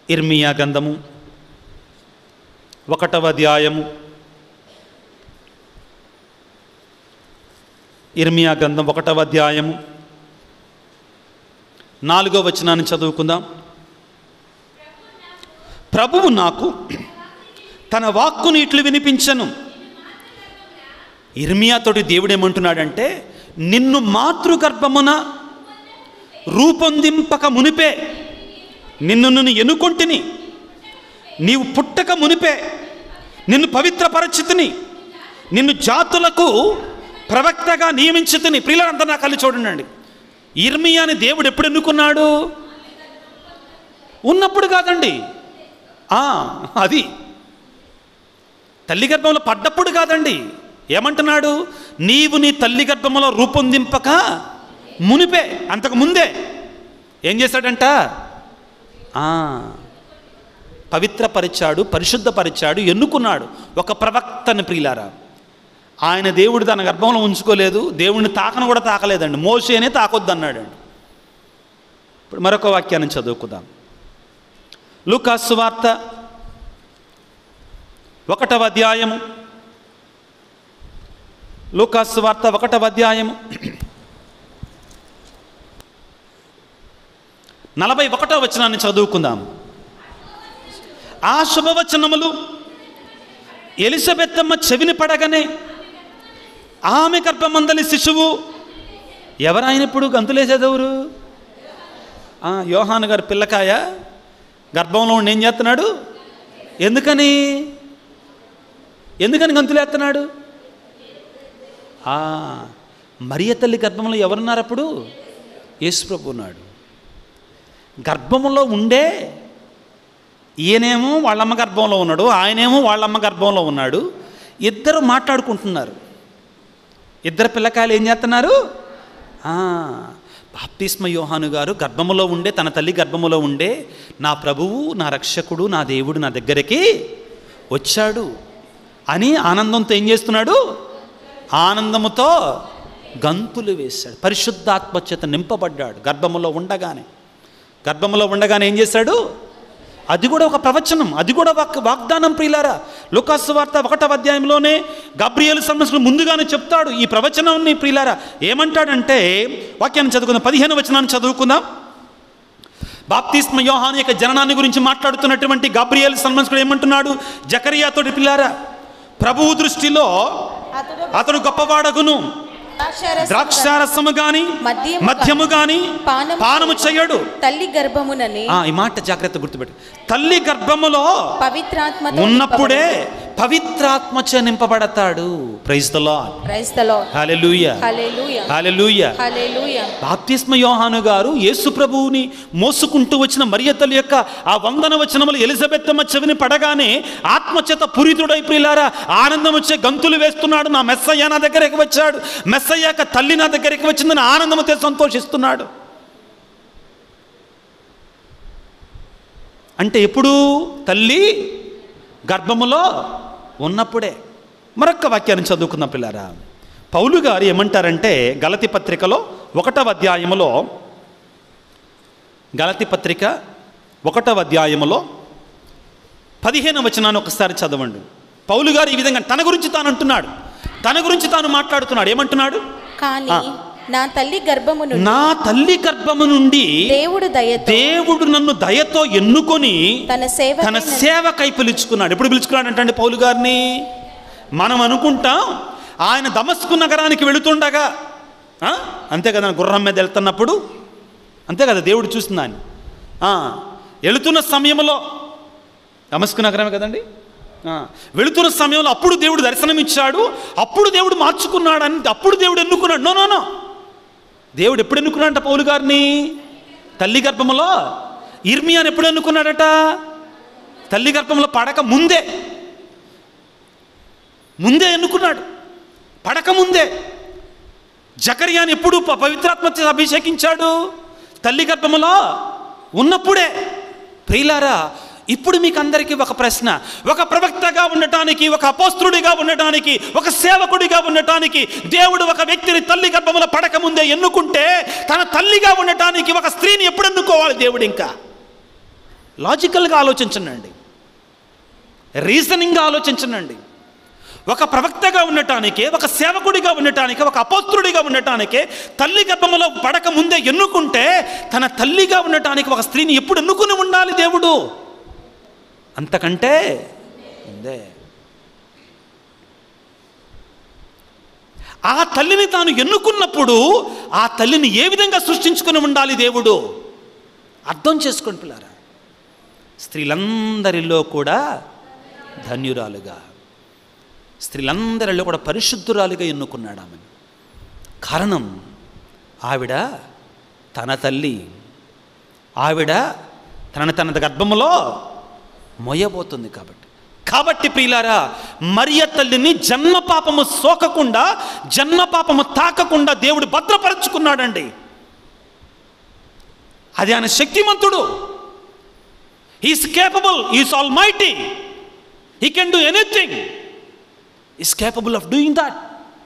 ఇర్మియా గ్రంథము ఒకటవ అధ్యాయము ఇర్మియా గ్రంథం ఒకటవ అధ్యాయము నాలుగో వచనాన్ని చదువుకుందాం ప్రభువు నాకు తన వాక్కుని ఇట్లు వినిపించను ఇర్మియాతోటి దేవుడు ఏమంటున్నాడంటే నిన్ను మాతృగర్భమున రూపొందింపక మునిపే నిన్ను నిన్ను ఎన్నుకొంటిని నీవు పుట్టక మునిపే నిన్ను పవిత్రపరచితిని నిన్ను జాతులకు ప్రవక్తగా నియమించుతుని ప్రియులంతా నా కళ్ళు చూడండి ఇర్మియాని దేవుడు ఎప్పుడు ఎన్నుకున్నాడు ఉన్నప్పుడు కాదండి ఆ, అది తల్లి గర్భంలో పడ్డప్పుడు కాదండి ఏమంటున్నాడు నీవు నీ తల్లి గర్భంలో రూపొందింపక మునిపే అంతకు ముందే ఏం చేశాడంట ఆ, పవిత్రపరిచాడు పరిశుద్ధపరిచాడు ఎన్నుకున్నాడు ఒక ప్రవక్తని ప్రియులారా ఆయన దేవుడు తన గర్భంలో ఉంచుకోలేదు దేవుడిని తాకను కూడా తాకలేదండి మోసేనే తాకొద్దు అన్నాడండి ఇప్పుడు మరొక వాక్యాన్ని చదువుకుందాం లూకాసు వార్త ఒకటవ అధ్యాయము లూకాసు వార్త ఒకటవ అధ్యాయము నలభై ఒకటవ వచనాన్ని చదువుకుందాం ఆ శుభవచనములు ఎలిజబెత్తమ్మ చెవిని పడగానే ఆమె గర్భమందలి శిశువు ఎవరాయన ఇప్పుడు గంతులేసేదెవరు ఆ, యోహాను గారు పిల్లకాయ గర్భంలో ఉండి ఏం చేస్తున్నాడు ఎందుకని ఎందుకని గంతులేస్తున్నాడు ఆ, మరియ తల్లి గర్భంలో ఎవరున్నారు అప్పుడు యేసుప్రభు ఉన్నాడు గర్భంలో ఉండే ఈయనేమో వాళ్ళమ్మ గర్భంలో ఉన్నాడు ఆయనేమో వాళ్ళమ్మ గర్భంలో ఉన్నాడు ఇద్దరు మాట్లాడుకుంటున్నారు ఇద్దరు పిల్లకాయలు ఏం చేస్తున్నారు ఆ, బాప్తిస్మ యోహాను గారు గర్భములో ఉండే తన తల్లి గర్భములో ఉండే నా ప్రభువు నా రక్షకుడు నా దేవుడు నా దగ్గరికి వచ్చాడు అని ఆనందంతో ఏం చేస్తున్నాడు ఆనందముతో గంతులు వేశాడు పరిశుద్ధాత్మ చేత నింపబడ్డాడు గర్భములో ఉండగానే గర్భములో ఉండగానే ఏం చేశాడు అది కూడా ఒక ప్రవచనం అది కూడా వాక్ వాగ్దానం ప్రియులారా లుకాసు వార్త ఒకటవ అధ్యాయంలోనే గబ్రియలు సమస్యలు ముందుగానే చెప్తాడు ఈ ప్రవచనాన్ని ప్రియులారా ఏమంటాడంటే వాక్యాన్ని చదువుకుందాం పదిహేను వచనాన్ని చదువుకుందాం బాప్తిస్మ యోహాను యొక్క జననాన్ని గురించి మాట్లాడుతున్నటువంటి గాబ్రియల్ సన్మన్స్కుడు ఏమంటున్నాడు జకరియాతోటి పిల్లారా ప్రభువు దృష్టిలో అతడు అతడు గొప్పవాడగును ద్రాక్షారసము ద్రాక్షారసము గాని మద్యము మద్యము గాని పానము పానము చేయడు తల్లి గర్భమునని ఆ, ఈ మాట జాగ్రత్త గుర్తుపెట్టు తల్లి గర్భములో పవిత్రాత్మ ఉన్నప్పుడే పవిత్రాత్మచ నింపబడతాడు praise the Lord praise the Lord hallelujah hallelujah hallelujah hallelujah బాప్తిస్మ యోహాను గారు యేసు ప్రభువుని మోసుకుంటూ వచ్చిన మరియతల యొక్క ఆ వందన వచనములు ఎలిజబెత్తమ్మ చెవిని పడగానే ఆత్మచేత పురితుడై ప్రియులారా ఆనందం వచ్చే గంతులు వేస్తున్నాడు నా మెస్సయ్య నా దగ్గరికి వచ్చాడు మెస్సయ్యాక తల్లి నా దగ్గరికి వచ్చిందని ఆనందముతో సంతోషిస్తున్నాడు అంటే ఎప్పుడు తల్లి గర్భములో ఉన్నప్పుడే మరొక్క వాక్యాన్ని చదువుకుందాం పిల్లారా పౌలు గారు ఏమంటారంటే గలతి పత్రికలో ఒకటవ అధ్యాయములో గలతి పత్రిక ఒకటవ అధ్యాయములో పదిహేను వచనాన్ని ఒకసారి చదవండి పౌలు గారు ఈ విధంగా తన గురించి తాను అంటున్నాడు తన గురించి తాను మాట్లాడుతున్నాడు ఏమంటున్నాడు కానీ ఆ. నా తల్లి గర్భము నుండి నా తల్లి గర్భము నుండి దేవుడు దయతో దేవుడు నన్ను దయతో ఎన్నుకొని తన సేవ తన సేవకై పిలుచుకున్నాడు ఎప్పుడు పిలుచుకున్నాడు అంటే పౌలు గారిని మనం అనుకుంటాం ఆయన దమస్కు నగరానికి వెళుతుండగా ఆ? అంతే కదా గుర్రం మీద వెళ్తున్నప్పుడు అంతే కదా దేవుడు చూసింది ఆయన ఆ, వెళుతున్న సమయంలో దమస్కు నగరమే కదండి ఆ, వెళుతున్న సమయంలో అప్పుడు దేవుడు దర్శనం ఇచ్చాడు అప్పుడు దేవుడు మార్చుకున్నాడు అని అప్పుడు దేవుడు ఎన్నుకున్నాడు నో నో నో దేవుడు ఎప్పుడు ఎన్నుకున్నాడంట పౌలు గారిని తల్లి గర్భంలో ఇర్మియాని ఎప్పుడు ఎన్నుకున్నాడట తల్లి గర్భంలో పడక ముందే ముందే ఎన్నుకున్నాడు పడక ముందే జకర్యాని ఎప్పుడు ప- పవిత్రాత్మ చేత అభిషేకించాడు తల్లి గర్భములో ఉన్నప్పుడే ప్రియులారా ఇప్పుడు మీకు అందరికీ ఒక ప్రశ్న ఒక ప్రవక్తగా ఉండటానికి ఒక అపోస్త్రుడిగా ఉండటానికి ఒక సేవకుడిగా ఉండటానికి దేవుడు ఒక వ్యక్తిని తల్లి గర్భములో పడక ముందే ఎన్నుకుంటే తన తల్లిగా ఉండటానికి ఒక స్త్రీని ఎప్పుడు ఎన్నుకోవాలి దేవుడు ఇంకా లాజికల్గా ఆలోచించండి రీజనింగ్గా ఆలోచించండి ఒక ప్రవక్తగా ఉండటానికే ఒక సేవకుడిగా ఉండటానికే ఒక అపోత్రుడిగా ఉండటానికే తల్లి గర్భంలో పడక ముందే ఎన్నుకుంటే తన తల్లిగా ఉండటానికి ఒక స్త్రీని ఎప్పుడు ఎన్నుకుని ఉండాలి దేవుడు అంతకంటే ఉందే ఆ తల్లిని తాను ఎన్నుకున్నప్పుడు ఆ తల్లిని ఏ విధంగా సృష్టించుకుని ఉండాలి దేవుడు అర్థం చేసుకోండి పిల్లారా స్త్రీలందరిలో కూడా ధన్యురాలుగా స్త్రీలందరిలో కూడా పరిశుద్ధురాలుగా ఎన్నుకున్నాడు ఆమెను కారణం ఆవిడ తన తల్లి ఆవిడ తన తన గర్భములో మొయ్యబోతుంది కాబట్టి కాబట్టి ప్రియులారా మరియ తల్లిని జన్మ పాపము సోకకుండా జన్మ పాపము తాకకుండా దేవుడు భద్రపరుచుకున్నాడండి అది ఆయన శక్తిమంతుడు is capable is almighty he can do anything is capable of doing that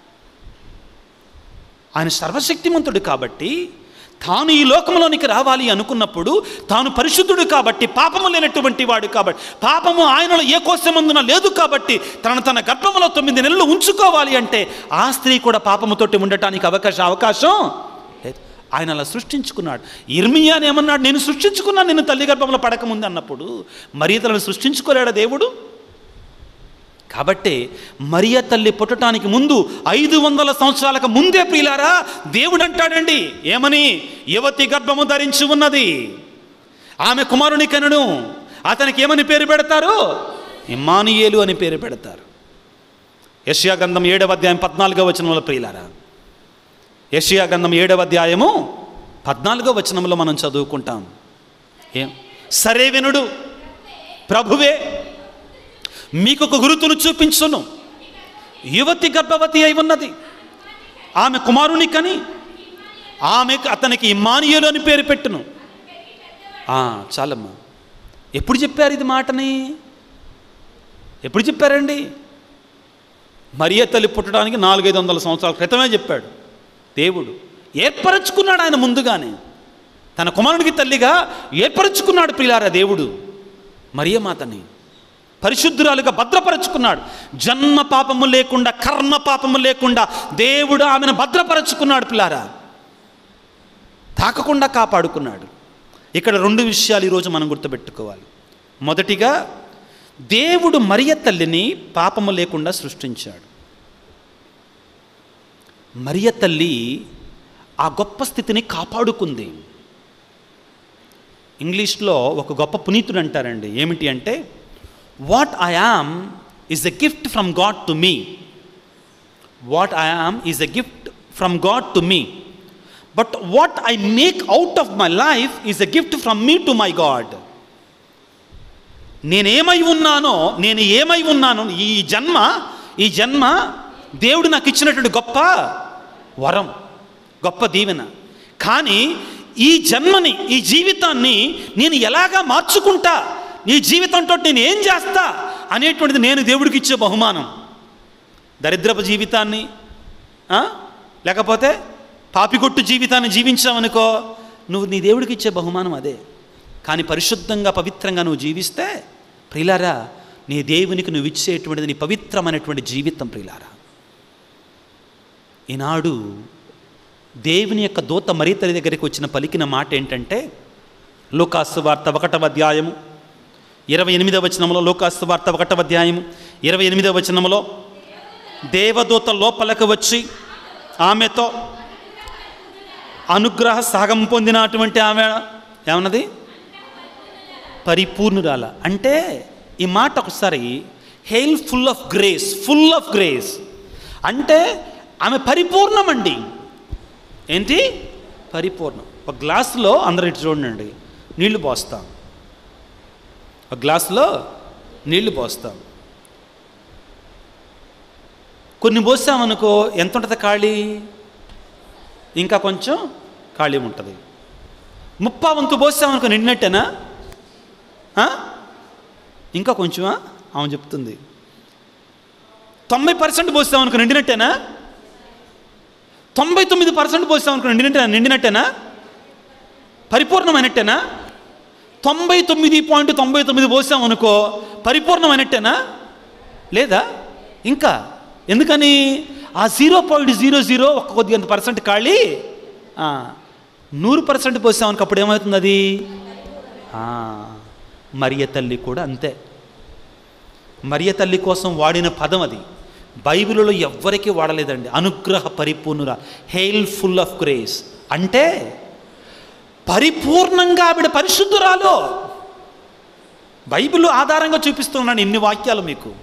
ఆయన సర్వశక్తిమంతుడు కాబట్టి తాను ఈ లోకంలోనికి రావాలి అనుకున్నప్పుడు తాను పరిశుద్ధుడు కాబట్టి పాపము లేనటువంటి వాడు కాబట్టి పాపము ఆయనలో ఏ కోసమందున లేదు కాబట్టి తనను తన గర్భంలో తొమ్మిది నెలలు ఉంచుకోవాలి అంటే ఆ స్త్రీ కూడా పాపముతోటి ఉండటానికి అవకాశం అవకాశం లేదు ఆయన అలా సృష్టించుకున్నాడు ఇర్మియాని ఏమన్నాడు నేను సృష్టించుకున్నాను నేను తల్లి గర్భంలో పడకముందు అన్నప్పుడు మరి తనను సృష్టించుకోలేడా దేవుడు కాబట్టి మరియ తల్లి పుట్టడానికి ముందు ఐదు వందల సంవత్సరాలకు ముందే ప్రియులారా దేవుడు అంటాడండి ఏమని యువతి గర్భము ధరించి ఉన్నది ఆమె కుమారుని కనును అతనికి ఏమని పేరు పెడతారు ఇమ్మానియేలు అని పేరు పెడతారు యష్యా గంధం ఏడవ అధ్యాయం పద్నాలుగో వచనంలో ప్రియులారా యష్యా గంధం ఏడవ అధ్యాయము పద్నాలుగో వచనంలో మనం చదువుకుంటాం ఏం సరే వినుడు ప్రభువే మీకు ఒక గురుతును చూపించును యువతి గర్భవతి అయి ఉన్నది ఆమె కుమారుని కని ఆమెకు అతనికి ఇమానియులు అని పేరు పెట్టును ఆ, చాలమ్మా ఎప్పుడు చెప్పారు ఇది మాటని ఎప్పుడు చెప్పారండి మరియ తల్లి పుట్టడానికి నాలుగైదు వందల సంవత్సరాల క్రితమే చెప్పాడు దేవుడు ఏర్పరచుకున్నాడు ఆయన ముందుగానే తన కుమారునికి తల్లిగా ఏర్పరచుకున్నాడు ప్రిలారా దేవుడు మరియ మాతని పరిశుద్ధురాలుగా భద్రపరచుకున్నాడు జన్మ పాపము లేకుండా కర్మ పాపము లేకుండా దేవుడు ఆమెను భద్రపరచుకున్నాడు పిల్లారా తాకకుండా కాపాడుకున్నాడు ఇక్కడ రెండు విషయాలు ఈరోజు మనం గుర్తుపెట్టుకోవాలి మొదటిగా దేవుడు మరియ తల్లిని పాపము లేకుండా సృష్టించాడు మరియ తల్లి ఆ గొప్ప స్థితిని కాపాడుకుంది ఇంగ్లీష్లో ఒక గొప్ప పునీతుడు అంటారండి ఏమిటి అంటే what I am is a gift from God to me what I am is a gift from God to me but what I make out of my life is a gift from me to my God నేనేమై ఉన్నానో నేను ఏమై ఉన్నానో ఈ జన్మ ఈ జన్మ దేవుడు నాకు ఇచ్చినటువంటి గొప్ప వరం గొప్ప దీవెన కానీ ఈ జన్మని ఈ జీవితాన్ని నేను ఎలాగా మార్చుకుంటా నీ జీవితంతో నేను ఏం చేస్తా అనేటువంటిది నేను దేవుడికి ఇచ్చే బహుమానం దరిద్రపు జీవితాన్ని ఆ? లేకపోతే పాపికొట్టు జీవితాన్ని జీవించావనుకో నువ్వు నీ దేవుడికి ఇచ్చే బహుమానం అదే కానీ పరిశుద్ధంగా పవిత్రంగా నువ్వు జీవిస్తే ప్రిలారా నీ దేవునికి నువ్వు ఇచ్చేటువంటిది నీ పవిత్రమైనటువంటి జీవితం ప్రిలారా ఈనాడు దేవుని యొక్క దూత మరీతరి దగ్గరికి వచ్చిన పలికిన మాట ఏంటంటే లోకాసు వార్త ఒకటవ అధ్యాయము ఇరవై ఎనిమిదవ వచనంలో లోకాసు వార్త ఒకటవ అధ్యాయము ఇరవై ఎనిమిదవ వచనంలో దేవదూత లోపలకు వచ్చి ఆమెతో అనుగ్రహ సాగం పొందినటువంటి ఆమె ఏమన్నది పరిపూర్ణురాల అంటే ఈ మాట ఒకసారి hail full of grace full of grace అంటే ఆమె పరిపూర్ణమండి ఏంటి పరిపూర్ణం ఒక గ్లాసులో అందరు ఇటు చూడండి నీళ్లు పోస్తాం ఒక గ్లాసులో నీళ్లు పోస్తాం కొన్ని పోసామనుకో ఎంత ఉంటుంది ఖాళీ ఇంకా కొంచెం ఖాళీ ఉంటుంది ముప్పా వంతు పోసామనుకో నిన్నట్టేనా ఆ? ఇంకా కొంచెమా ఆమె చెప్తుంది తొంభై పర్సెంట్ పోస్తామనుకో నిండినట్టేనా తొంభై తొమ్మిది పర్సెంట్ పోస్తామనుకో నిండినట్టేనా నిండినట్టేనా పరిపూర్ణమైనట్టేనా తొంభై తొమ్మిది పాయింట్ తొంభై తొమ్మిది పోసాం అనుకో పరిపూర్ణమైనట్టేనా లేదా ఇంకా ఎందుకని ఆ జీరో పాయింట్ జీరో జీరో ఒక కొద్దిగంత పర్సెంట్ ఖాళీ ఆ, నూరు పర్సెంట్ పోసామనుకో అప్పుడు ఏమవుతుంది అది ఆ, మరియ తల్లి కూడా అంతే మరియ తల్లి కోసం వాడిన పదం అది బైబిల్లో ఎవ్వరికీ వాడలేదండి అనుగ్రహ పరిపూర్ణుల హెయిల్ ఫుల్ ఆఫ్ గ్రేస్ అంటే పరిపూర్ణంగా ఆవిడ పరిశుద్ధురాలు బైబిల్ ఆధారంగా చూపిస్తున్నాను ఇన్ని వాక్యాలు మీకు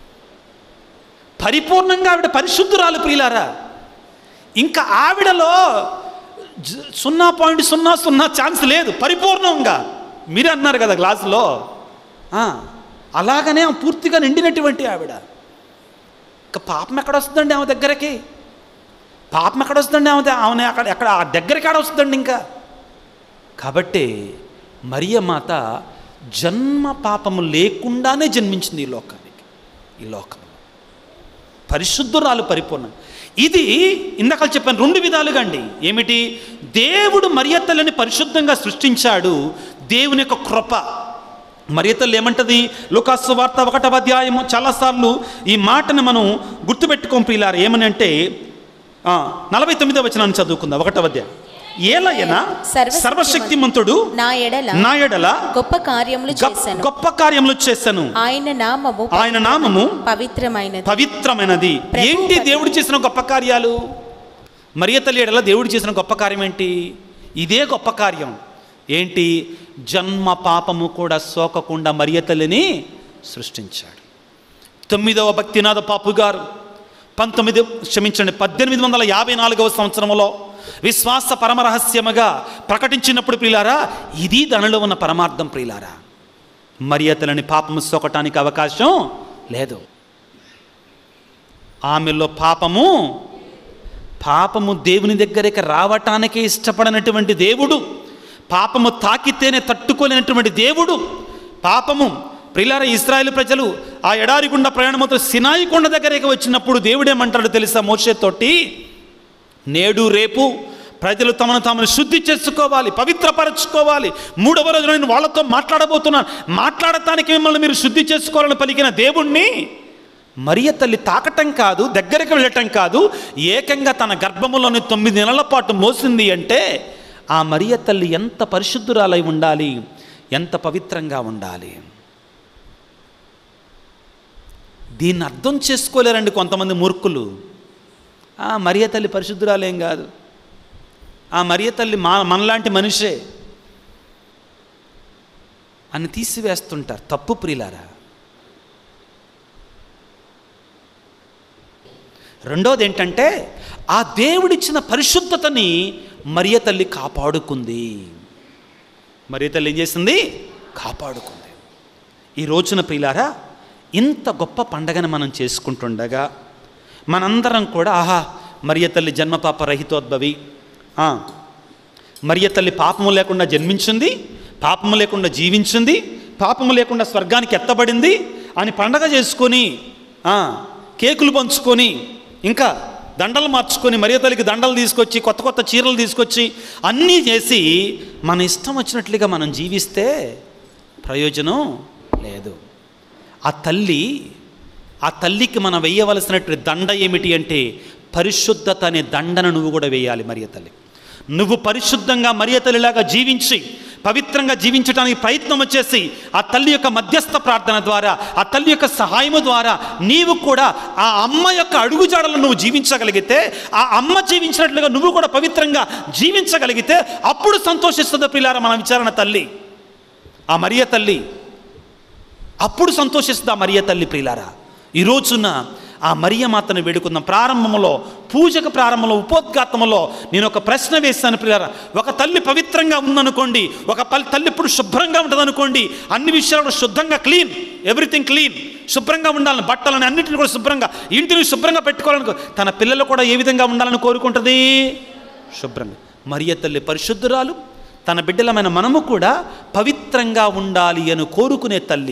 పరిపూర్ణంగా ఆవిడ పరిశుద్ధురాలు ప్రియులారా ఇంకా ఆవిడలో జ- సున్నా పాయింట్ సున్నా సున్నా ఛాన్స్ లేదు పరిపూర్ణంగా మీరే అన్నారు కదా గ్లాసులో ఆ, అలాగనే ఆమె పూర్తిగా నిండినటువంటి ఆవిడ ఇంకా పాపం ఎక్కడ వస్తుందండి ఆమె దగ్గరకి పాపం ఎక్కడ వస్తుందండి ఆమె ద- ఆమె అక్కడ ఎక్కడ ఆ దగ్గరికి ఎక్కడ వస్తుందండి ఇంకా కాబట్టి మరియ మాత జన్మ పాపము లేకుండానే జన్మించింది ఈ లోకానికి ఈ లోకంలో పరిశుద్ధురాలు పరిపూర్ణం ఇది ఇందాక చెప్పాను రెండు విధాలుగా అండి ఏమిటి దేవుడు మరియత్తలని పరిశుద్ధంగా సృష్టించాడు దేవుని యొక్క కృప మరియతల్లి ఏమంటది లుకాసు వార్త ఒకటవ అధ్యాయము చాలాసార్లు ఈ మాటను మనం గుర్తుపెట్టుకోం ప్రియులారు ఏమని అంటే ఆ, నలభై తొమ్మిదవ వచనాన్ని చదువుకుందాం ఒకటవ అధ్యాయం ఏలయన సర్వశక్తిమంతుడు సర్వశక్తిమంతుడు నా ఎడల నా ఎడల గొప్ప కార్యములు గొప్ప- చేశాను గొప్ప కార్యములు చేశాను ఆయన నామము ఆయన నామము పవిత్రమైనది పవిత్రమైనది ప్రభు ఏంటి పతి- దేవుడు చేసిన గొప్ప కార్యాలు మరియ తల్లి ఎడల దేవుడు చేసిన గొప్ప కార్యం ఏంటి ఇదే గొప్ప కార్యం ఏంటి జన్మ పాపము కూడా సోకకుండా మరియ తల్లిని సృష్టించాడు తొమ్మిదవ భక్తినాథ పాపు గారు పంతొమ్మిది క్షమించండి పద్దెనిమిది వందల యాభై నాలుగవ సంవత్సరంలో విశ్వాస పరమరహస్యముగా ప్రకటించినప్పుడు ప్రియులారా ఇది దానిలో ఉన్న పరమార్థం ప్రియులారా మరియతలని పాపము సోకటానికి అవకాశం లేదు ఆమెలో పాపము పాపము దేవుని దగ్గరికి రావటానికి ఇష్టపడనటువంటి దేవుడు పాపము తాకితేనే తట్టుకోలేనటువంటి దేవుడు పాపము ప్రిలార ఇస్రాయేల్ ప్రజలు ఆ ఎడారి గుండా ప్రయాణమవుతూ సినాయి కొండ దగ్గరికి వచ్చినప్పుడు దేవుడేమంటాడు తెలుసా మోషేతోటి నేడు రేపు ప్రజలు తమను తాము శుద్ధి చేసుకోవాలి పవిత్రపరచుకోవాలి మూడవ రోజు నేను వాళ్ళతో మాట్లాడబోతున్నాను మాట్లాడటానికి మిమ్మల్ని మీరు శుద్ధి చేసుకోవాలని పలికిన దేవుణ్ణి మరియ తల్లి తాకటం కాదు దగ్గరికి వెళ్ళటం కాదు ఏకంగా తన గర్భములోని తొమ్మిది నెలల పాటు మోసింది అంటే ఆ మరియ తల్లి ఎంత పరిశుద్ధురాలై ఉండాలి ఎంత పవిత్రంగా ఉండాలి దీన్ని అర్థం చేసుకోలేరండి కొంతమంది మూర్ఖులు ఆ మరియ తల్లి పరిశుద్ధురాలేం కాదు ఆ మరియ తల్లి మా మనలాంటి మనిషే అని తీసివేస్తుంటారు తప్పు ప్రియులారా రెండోది ఏంటంటే ఆ దేవుడిచ్చిన పరిశుద్ధతని మరియ తల్లి కాపాడుకుంది మరియ తల్లి ఏం చేసింది కాపాడుకుంది ఈ రోజున ప్రియులారా ఇంత గొప్ప పండగను మనం చేసుకుంటుండగా మనందరం కూడా ఆహా మరియ తల్లి జన్మపాప రహితోద్భవి ఆ, మరియ తల్లి పాపము లేకుండా జన్మించింది పాపము లేకుండా జీవించింది పాపము లేకుండా స్వర్గానికి ఎత్తబడింది అని పండగ చేసుకొని ఆ, కేకులు పంచుకొని ఇంకా దండలు మార్చుకొని మరియ తల్లికి దండలు తీసుకొచ్చి కొత్త కొత్త చీరలు తీసుకొచ్చి అన్నీ చేసి మన ఇష్టం వచ్చినట్లుగా మనం జీవిస్తే ప్రయోజనం లేదు ఆ తల్లి ఆ తల్లికి మనం వేయవలసినటువంటి దండ ఏమిటి అంటే పరిశుద్ధత అనే దండను నువ్వు కూడా వేయాలి మరియ తల్లి నువ్వు పరిశుద్ధంగా మరియ తల్లిలాగా జీవించి పవిత్రంగా జీవించడానికి ప్రయత్నం వచ్చేసి ఆ తల్లి యొక్క మధ్యస్థ ప్రార్థన ద్వారా ఆ తల్లి యొక్క సహాయము ద్వారా నీవు కూడా ఆ అమ్మ యొక్క అడుగుజాడలను నువ్వు జీవించగలిగితే ఆ అమ్మ జీవించినట్లుగా నువ్వు కూడా పవిత్రంగా జీవించగలిగితే అప్పుడు సంతోషిస్తుంది పిల్లారా మన విచారణ తల్లి ఆ మరియ తల్లి అప్పుడు సంతోషిస్తుంది ఆ మరియ తల్లి ప్రియులారా ఈ రోజున ఆ మరియ మాతను వేడుకుందాం ప్రారంభంలో పూజకు ప్రారంభంలో ఉపోద్ఘాతంలో నేను ఒక ప్రశ్న వేశాను ప్రియులారా ఒక తల్లి పవిత్రంగా ఉందనుకోండి ఒక పల్- తల్లి ఇప్పుడు శుభ్రంగా ఉంటుందనుకోండి అన్ని విషయాలు శుద్ధంగా క్లీన్ ఎవ్రీథింగ్ క్లీన్ శుభ్రంగా ఉండాలని బట్టలని అన్నింటిని కూడా శుభ్రంగా ఇంటిని శుభ్రంగా పెట్టుకోవాలని తన పిల్లలు కూడా ఏ విధంగా ఉండాలని కోరుకుంటుంది శుభ్రంగా మరియ తల్లి పరిశుద్ధురాలు తన బిడ్డలమైన మనము కూడా పవిత్రంగా ఉండాలి అని కోరుకునే తల్లి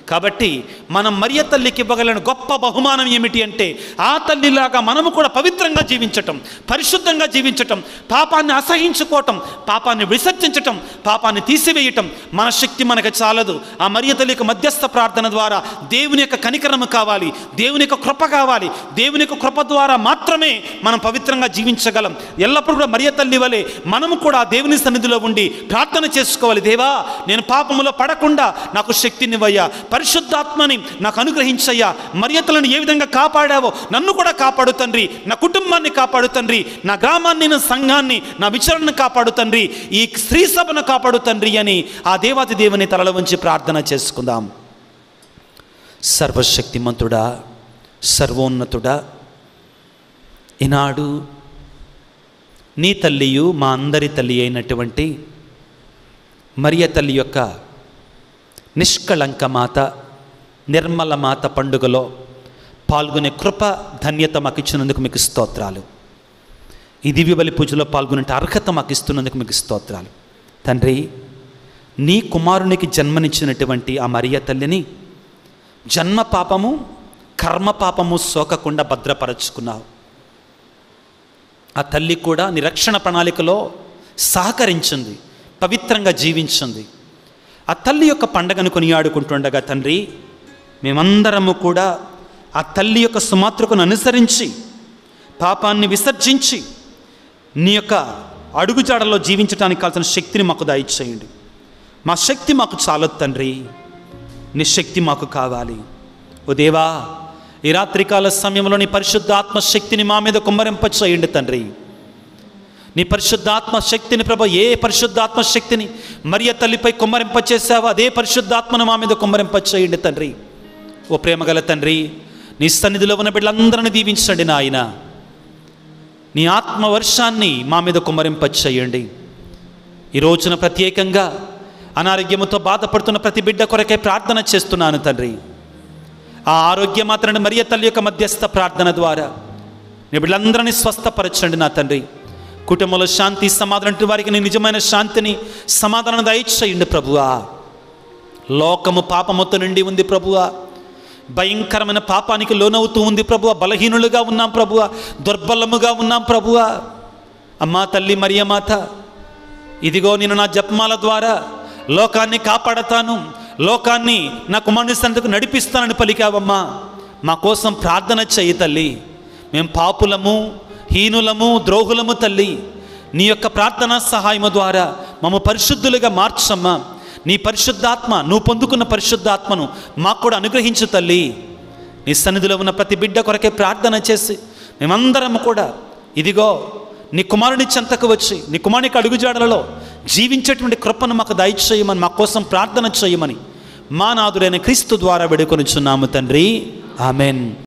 కాబట్టి మనం మరియ తల్లికి ఇవ్వగలిగిన గొప్ప బహుమానం ఏమిటి అంటే ఆ తల్లిలాగా మనము కూడా పవిత్రంగా జీవించటం పరిశుద్ధంగా జీవించటం పాపాన్ని అసహించుకోవటం పాపాన్ని విసర్జించటం పాపాన్ని తీసివేయటం మన శక్తి మనకు చాలదు ఆ మరియ తల్లికి మధ్యస్థ ప్రార్థన ద్వారా దేవుని యొక్క కనికరము కావాలి దేవుని యొక్క కృప కావాలి దేవుని యొక్క కృప ద్వారా మాత్రమే మనం పవిత్రంగా జీవించగలం ఎల్లప్పుడూ కూడా మరియ తల్లి వలె మనము కూడా ఆ దేవుని సన్నిధిలో ఉండి ప్రార్థన చేసుకోవాలి దేవా నేను పాపములో పడకుండా నాకు శక్తినివ్వయ్యా పరిశుద్ధాత్మని నాకు అనుగ్రహించయ్యా మర్యాదలను ఏ విధంగా కాపాడావో నన్ను కూడా కాపాడు తండ్రి నా కుటుంబాన్ని కాపాడు తండ్రి నా గ్రామాన్ని నా సంఘాన్ని నా విచారణను కాపాడు తండ్రి ఈ స్త్రీ సభను కాపాడు తండ్రి అని ఆ దేవాది దేవుని తలలో ఉంచి ప్రార్థన చేసుకుందాం సర్వశక్తిమంతుడా సర్వోన్నతుడా ఈనాడు నీ తల్లియు మా అందరి తల్లి అయినటువంటి మరియ తల్లి యొక్క నిష్కళంక మాత నిర్మల మాత పండుగలో పాల్గొనే కృప ధన్యత మాకు ఇచ్చినందుకు మీకు స్తోత్రాలు ఈ దివ్య బలి పూజలో పాల్గొనే అర్హత మాకు ఇస్తున్నందుకు మీకు స్తోత్రాలు తండ్రి నీ కుమారునికి జన్మనిచ్చినటువంటి ఆ మరియ తల్లిని జన్మ పాపము కర్మ పాపము సోకకుండా భద్రపరచుకున్నావు ఆ తల్లి కూడా నిరక్షణ ప్రణాళికలో సహకరించింది పవిత్రంగా జీవించింది ఆ తల్లి యొక్క పండగను కొనియాడుకుంటుండగా తండ్రి మేమందరము కూడా ఆ తల్లి యొక్క సుమాతృకను అనుసరించి పాపాన్ని విసర్జించి నీ యొక్క అడుగుజాడలో జీవించడానికి కావాల్సిన శక్తిని మాకు దయచేయండి మా శక్తి మాకు చాలదు తండ్రి నీ శక్తి మాకు కావాలి ఓ దేవా ఈ రాత్రికాల సమయంలో నీ పరిశుద్ధాత్మ శక్తిని మా మీద కుమ్మరింప చేయండి తండ్రి నీ పరిశుద్ధాత్మ శక్తిని ప్రభ ఏ పరిశుద్ధాత్మ శక్తిని మరియ తల్లిపై కుమ్మరింప చేశావో అదే పరిశుద్ధాత్మను మా మీద కుమ్మరింప చేయండి తండ్రి ఓ ప్రేమగల తండ్రి నీ సన్నిధిలో ఉన్న బిడ్డలందరిని దీవించండి నాయన నీ ఆత్మ వర్షాన్ని మా మీద కుమ్మరింప చేయండి ఈ రోజున ప్రత్యేకంగా అనారోగ్యముతో బాధపడుతున్న ప్రతి బిడ్డ కొరకే ప్రార్థన చేస్తున్నాను తండ్రి ఆ ఆరోగ్య మాత్రాన్ని మరియ తల్లి యొక్క మధ్యస్థ ప్రార్థన ద్వారా నీ బిడ్డలందరినీ స్వస్థపరచండి నా తండ్రి కుటుంబంలో శాంతి సమాధానం వారికి నీ నిజమైన శాంతిని సమాధానం దయచేయండి ప్రభువా లోకము పాపముతో నిండి ఉంది ప్రభువా భయంకరమైన పాపానికి లోనవుతూ ఉంది ప్రభువ బలహీనులుగా ఉన్నాం ప్రభువ దుర్బలముగా ఉన్నాం ప్రభువ అమ్మా తల్లి మరియమాత ఇదిగో నేను నా జపమాల ద్వారా లోకాన్ని కాపాడతాను లోకాన్ని నా కుమారుని సంతకు నడిపిస్తానని పలికావమ్మా మా కోసం ప్రార్థన చెయ్యి తల్లి మేము పాపులము హీనులము ద్రోహులము తల్లి నీ యొక్క ప్రార్థనా సహాయము ద్వారా మమ్మ పరిశుద్ధులుగా మార్చమ్మా నీ పరిశుద్ధాత్మ నువ్వు పొందుకున్న పరిశుద్ధాత్మను మాకు కూడా అనుగ్రహించు తల్లి నీ సన్నిధిలో ఉన్న ప్రతి బిడ్డ కొరకే ప్రార్థన చేసి మేమందరం కూడా ఇదిగో నీ కుమారుని చెంతకు వచ్చి నీ కుమారునికి అడుగుజాడలలో జీవించేటువంటి కృపను మాకు దయచేయమని మా కోసం ప్రార్థన చేయమని మా నాదుడైన క్రీస్తు ద్వారా వేడుకొనిచున్నాము తండ్రి ఆమెన్